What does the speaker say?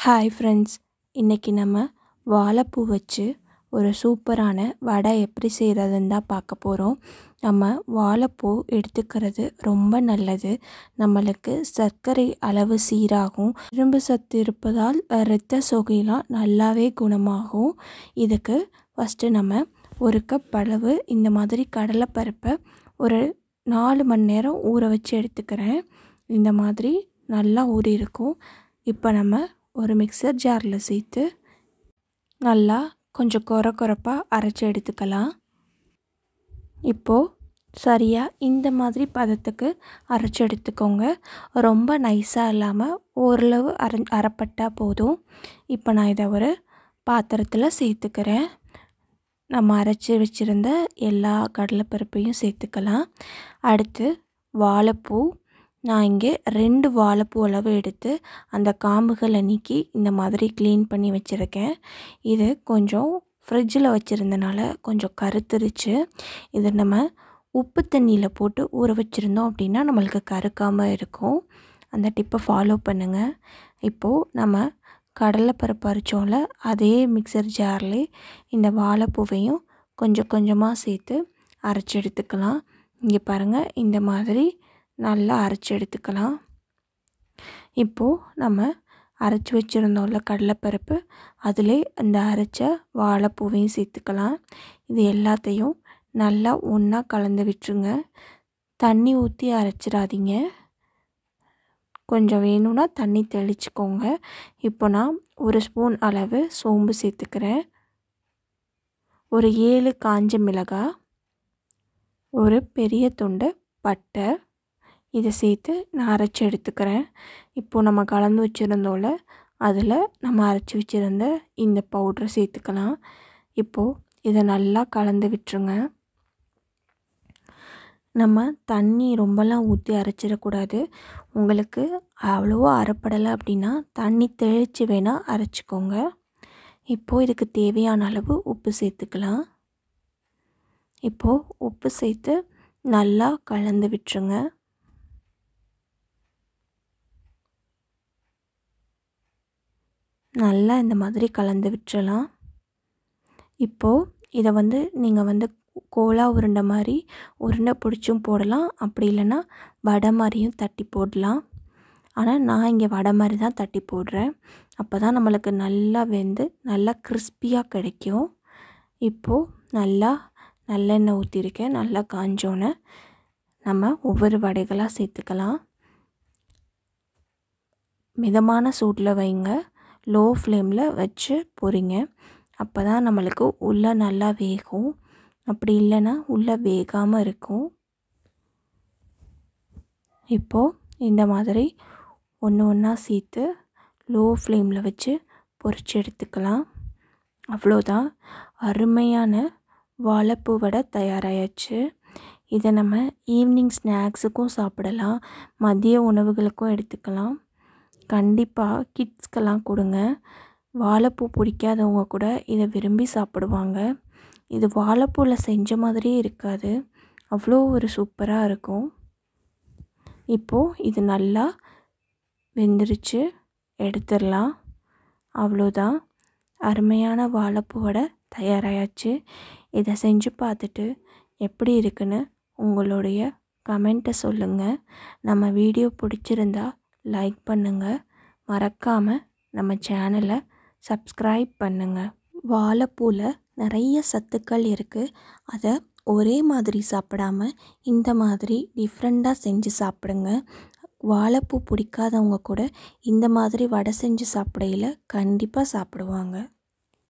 hi friends இன்றைக்கி நம்ம வாழைப்பூ வச்சு ஒரு சூப்பரான வடை எப்படி செய்கிறதுன்னு தான் பார்க்க போகிறோம் நம்ம வாழைப்பூ எடுத்துக்கிறது ரொம்ப நல்லது நம்மளுக்கு சர்க்கரை அளவு சீராகும் இரும்பு சத்து இருப்பதால் இரத்த சோகைலாம் நல்லாவே குணமாகும் இதுக்கு ஃபஸ்ட்டு நம்ம ஒரு கப் அளவு இந்த மாதிரி கடலைப்பருப்பை ஒரு நாலு மணி நேரம் ஊற வச்சு எடுத்துக்கிறேன் இந்த மாதிரி நல்லா ஊறி இருக்கும் இப்போ நம்ம ஒரு மிக்சர் ஜாரில் சேர்த்து நல்லா கொஞ்சம் கொர கொரப்பாக அரைச்சி எடுத்துக்கலாம் இப்போது சரியாக இந்த மாதிரி பதத்துக்கு அரைச்சி எடுத்துக்கோங்க ரொம்ப நைஸாக இல்லாமல் ஓரளவு அரை அரைப்பட்டால் போதும் இப்போ நான் இதை ஒரு பாத்திரத்தில் சேர்த்துக்கிறேன் நம்ம அரைச்சி வச்சுருந்த எல்லா கடலைப்பருப்பையும் சேர்த்துக்கலாம் அடுத்து வாழைப்பூ நான் இங்கே ரெண்டு வாழைப்பூ அளவு எடுத்து அந்த காம்புகளை நீக்கி இந்த மாதிரி க்ளீன் பண்ணி வச்சுருக்கேன் இது கொஞ்சம் ஃப்ரிட்ஜில் வச்சுருந்தனால கொஞ்சம் கருத்துருச்சு இது நம்ம உப்பு தண்ணியில் போட்டு ஊற வச்சுருந்தோம் அப்படின்னா நம்மளுக்கு கருக்காமல் இருக்கும் அந்த டிப்பை ஃபாலோ பண்ணுங்கள் இப்போது நம்ம கடலைப்பருப்பு அரைச்சோம்ல அதே மிக்சர் ஜார்லே இந்த வாழைப்பூவையும் கொஞ்சம் கொஞ்சமாக சேர்த்து அரைச்சி எடுத்துக்கலாம் இங்கே பாருங்கள் இந்த மாதிரி நல்லா அரைச்சி எடுத்துக்கலாம் இப்போது நம்ம அரைச்சி வச்சுருந்தோம்ல கடலைப்பருப்பு அதிலே அந்த அரைச்ச வாழைப்பூவையும் சேர்த்துக்கலாம் இது எல்லாத்தையும் நல்லா ஒன்றா கலந்து விட்டுருங்க தண்ணி ஊற்றி அரைச்சிடாதீங்க கொஞ்சம் வேணும்னா தண்ணி தெளிச்சுக்கோங்க இப்போ நான் ஒரு ஸ்பூன் அளவு சோம்பு சேர்த்துக்கிறேன் ஒரு ஏழு காஞ்ச மிளகாய் ஒரு பெரிய துண்டு பட்டை இதை சேர்த்து நான் அரைச்சி எடுத்துக்கிறேன் இப்போது நம்ம கலந்து வச்சுருந்தோம்ல அதில் நம்ம அரைச்சி வச்சுருந்த இந்த பவுட்ரை சேர்த்துக்கலாம் இப்போது இதை நல்லா கலந்து விட்டுருங்க நம்ம தண்ணி ரொம்பலாம் ஊற்றி அரைச்சிடக்கூடாது உங்களுக்கு அவ்வளோவா அரைப்படலை அப்படின்னா தண்ணி தெளித்து வேணால் அரைச்சிக்கோங்க இப்போது இதுக்கு தேவையான அளவு உப்பு சேர்த்துக்கலாம் இப்போது உப்பு சேர்த்து நல்லா கலந்து விட்டுருங்க நல்லா இந்த மாதிரி கலந்து விட்டுறலாம் இப்போது இதை வந்து நீங்கள் வந்து கோலா உருண்டை மாதிரி உருண்டை பிடிச்சும் போடலாம் அப்படி இல்லைன்னா வடை மாதிரியும் தட்டி போடலாம் ஆனால் நான் இங்கே வடை மாதிரி தான் தட்டி போடுறேன் அப்போ தான் நம்மளுக்கு நல்லா வெந்து நல்லா கிறிஸ்பியாக கிடைக்கும் இப்போது நல்லா நல்லெண்ணெய் ஊற்றிருக்கேன் நல்லா காஞ்சோன்னே நம்ம ஒவ்வொரு வடைகளாக சேர்த்துக்கலாம் மிதமான சூட்டில் வைங்க லோ ஃப்ளேமில் வச்சு பொரிங்க அப்போ தான் நம்மளுக்கு உள்ளே நல்லா வேகும் அப்படி இல்லைன்னா உள்ளே வேகாமல் இருக்கும் இப்போது இந்த மாதிரி ஒன்று ஒன்றா சேர்த்து லோ ஃப்ளேமில் வச்சு பொரிச்சு எடுத்துக்கலாம் அவ்வளோதான் அருமையான வாழைப்பூ வடை தயாராகிடுச்சு இதை நம்ம ஈவினிங் ஸ்நாக்ஸுக்கும் சாப்பிடலாம் மதிய உணவுகளுக்கும் எடுத்துக்கலாம் கண்டிப்பாக கிட்ஸ்க்கெல்லாம் கொடுங்க வாழைப்பூ பிடிக்காதவங்க கூட இதை விரும்பி சாப்பிடுவாங்க இது வாழைப்பூவில் செஞ்ச மாதிரியே இருக்காது அவ்வளோ ஒரு சூப்பராக இருக்கும் இப்போது இது நல்லா வெந்துருச்சு எடுத்துடலாம் அவ்வளோதான் அருமையான வாழைப்பூ வடை தயாராகியாச்சு இதை செஞ்சு பார்த்துட்டு எப்படி இருக்குன்னு உங்களுடைய கமெண்ட்டை சொல்லுங்கள் நம்ம வீடியோ பிடிச்சிருந்தா லைக் பண்ணுங்கள் மறக்காமல் நம்ம சேனலை சப்ஸ்கிரைப் பண்ணுங்கள் வாழைப்பூவில் நிறைய சத்துக்கள் இருக்குது அதை ஒரே மாதிரி சாப்பிடாம இந்த மாதிரி டிஃப்ரெண்ட்டாக செஞ்சு சாப்பிடுங்க வாழைப்பூ பிடிக்காதவங்க கூட இந்த மாதிரி வடை செஞ்சு சாப்பிடையில் கண்டிப்பாக சாப்பிடுவாங்க